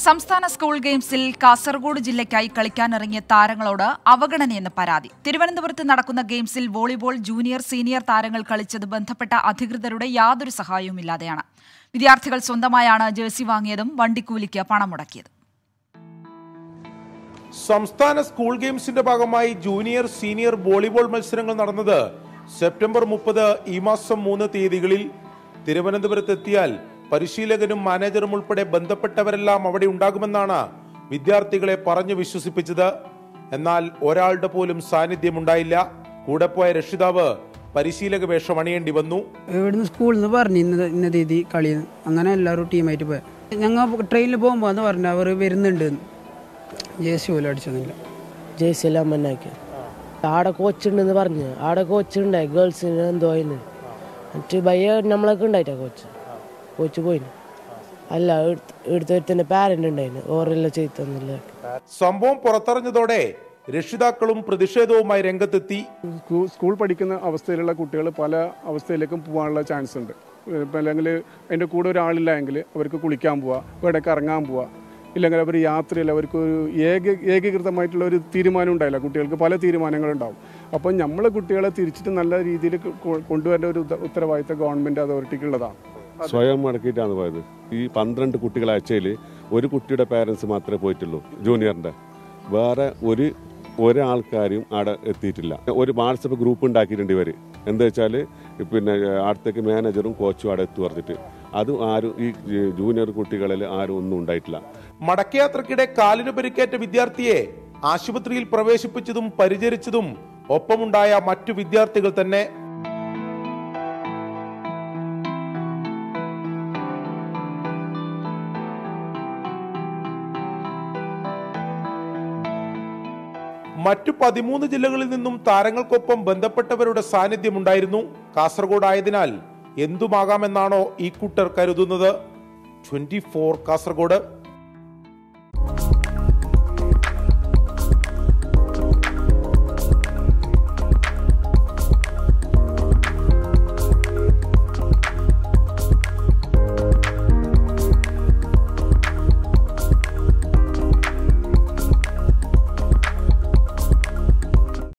സംസ്ഥാന സ്കൂൾ ഗെയിംസിൽ കാസർഗോഡ് ജില്ലയ്ക്കായി കളിക്കാനിറങ്ങിയ താരങ്ങളോട് അവഗണനയെന്ന് പരാതി തിരുവനന്തപുരത്ത് നടക്കുന്ന ഗെയിംസിൽ വോളിബോൾ ജൂനിയർ സീനിയർ താരങ്ങൾ കളിച്ചത് ബന്ധപ്പെട്ട അധികൃതരുടെ യാതൊരു സഹായവുമില്ലാതെയാണ് വിദ്യാർത്ഥികൾ സ്വന്തമായാണ് ജേഴ്സി വാങ്ങിയതും വണ്ടിക്കൂലിക്ക് പണം മുടക്കിയത് സംസ്ഥാന സ്കൂൾ ഗെയിംസിന്റെ ഭാഗമായി ജൂനിയർ സീനിയർ വോളിബോൾ മത്സരങ്ങൾ നടന്നത് സെപ്റ്റംബർ മുപ്പത് ഈ മാസം മൂന്ന് തീയതികളിൽ തിരുവനന്തപുരത്ത് എത്തിയാൽ പരിശീലകനും മാനേജറും ഉൾപ്പെടെ ബന്ധപ്പെട്ടവരെല്ലാം അവിടെ ഉണ്ടാകുമെന്നാണ് വിദ്യാർത്ഥികളെ പറഞ്ഞു വിശ്വസിപ്പിച്ചത് എന്നാൽ ഒരാളുടെ പോലും സാന്നിധ്യമുണ്ടായില്ല കൂടെ പോയ രക്ഷിതാവ് പരിശീലക വേഷം അണിയേണ്ടി വന്നു ഇവിടുന്ന് സ്കൂളിൽ നിന്ന് പറഞ്ഞു ഇന്ന ഇന്ന തീയതി കളി അങ്ങനെ എല്ലാവരും ടീമായിട്ട് പോയി ഞങ്ങൾ ട്രെയിനിൽ പോകുമ്പോൾ എന്ന് പറഞ്ഞു അവർ വരുന്നുണ്ട് ജെ സി പോലും അടിച്ചൊന്നുമില്ല ജേഴ്സി എല്ലാം മന്നാക്കി ആടെ കോച്ച് ഉണ്ടെന്ന് പറഞ്ഞു ആടെ കോച്ച് ഉണ്ടായി ഗേൾസിന് എന്തോ അതിന് എന്നിട്ട് ഭയ്യ നമ്മളൊക്കെ ഉണ്ടായിട്ടാ കോച്ച് കോച്ച് പോയിന് അല്ല എടുത്തൊരുത്തൻ്റെ പാരൻ്റ് ഉണ്ടായിന് ഓരെല്ലാം ചെയ്തു തന്നില്ല സംഭവം പുറത്തറിഞ്ഞതോടെ രക്ഷിതാക്കളും പ്രതിഷേധവുമായി രംഗത്തെത്തി സ്കൂ- സ്കൂൾ പഠിക്കുന്ന അവസ്ഥയിലുള്ള കുട്ടികൾ പല അവസ്ഥയിലേക്കും പോകാനുള്ള ചാൻസ് ഉണ്ട് ഇപ്പം അല്ലെങ്കിൽ അതിൻ്റെ കൂടെ ഒരാളില്ല എങ്കിൽ അവർക്ക് കുളിക്കാൻ പോവാ ഇവിടേക്ക് ഇറങ്ങാൻ പോവാ ഇല്ലെങ്കിൽ അവർ യാത്രയിൽ അവർക്ക് ഒരു ഏക ഏകീകൃതമായിട്ടുള്ള ഒരു തീരുമാനം ഉണ്ടായില്ല കുട്ടികൾക്ക് പല തീരുമാനങ്ങളുണ്ടാവും അപ്പം നമ്മളെ കുട്ടികളെ തിരിച്ചിട്ട് നല്ല രീതിയിൽ കൊ- കൊണ്ടുവരേണ്ട ഒരു ഉത്ത- ഉത്തരവാദിത്തം ഗവൺമെൻറ് അതോറിറ്റിക്കുള്ളതാണ് സ്വയം മുടക്കിയിട്ടാണ് പോയത് ഈ പന്ത്രണ്ട് കുട്ടികളെ അയച്ചതിൽ ഒരു കുട്ടിയുടെ പേരൻസ് മാത്രമേ പോയിട്ടുള്ളൂ ജൂനിയറിന്റെ വേറെ ഒരു ഒരാൾക്കാരും അവിടെ എത്തിയിട്ടില്ല ഒരു വാട്സപ്പ് ഗ്രൂപ്പ് ഉണ്ടാക്കിയിട്ടുണ്ട് ഇവർ എന്താ വെച്ചാൽ പിന്നെ അടുത്തേക്ക് മാനേജറും കോച്ചും അവിടെ എത്തു പറഞ്ഞിട്ട് അതും ആരും ഈ ജൂനിയർ കുട്ടികളിൽ ആരും ഒന്നും ഉണ്ടായിട്ടില്ല മടക്കയാത്രക്കിടെ കാലിന് പരിക്കേറ്റ വിദ്യാർത്ഥിയെ ആശുപത്രിയിൽ പ്രവേശിപ്പിച്ചതും പരിചരിച്ചതും ഒപ്പമുണ്ടായ മറ്റു വിദ്യാർത്ഥികൾ തന്നെ മറ്റു പതിമൂന്ന് ജില്ലകളിൽ നിന്നും താരങ്ങൾക്കൊപ്പം ബന്ധപ്പെട്ടവരുടെ സാന്നിധ്യമുണ്ടായിരുന്നു കാസർഗോഡ് ആയതിനാൽ എന്തുമാകാമെന്നാണോ ഈ കൂട്ടർ കരുതുന്നത് ട്വന്റി ഫോർ കാസർഗോഡ്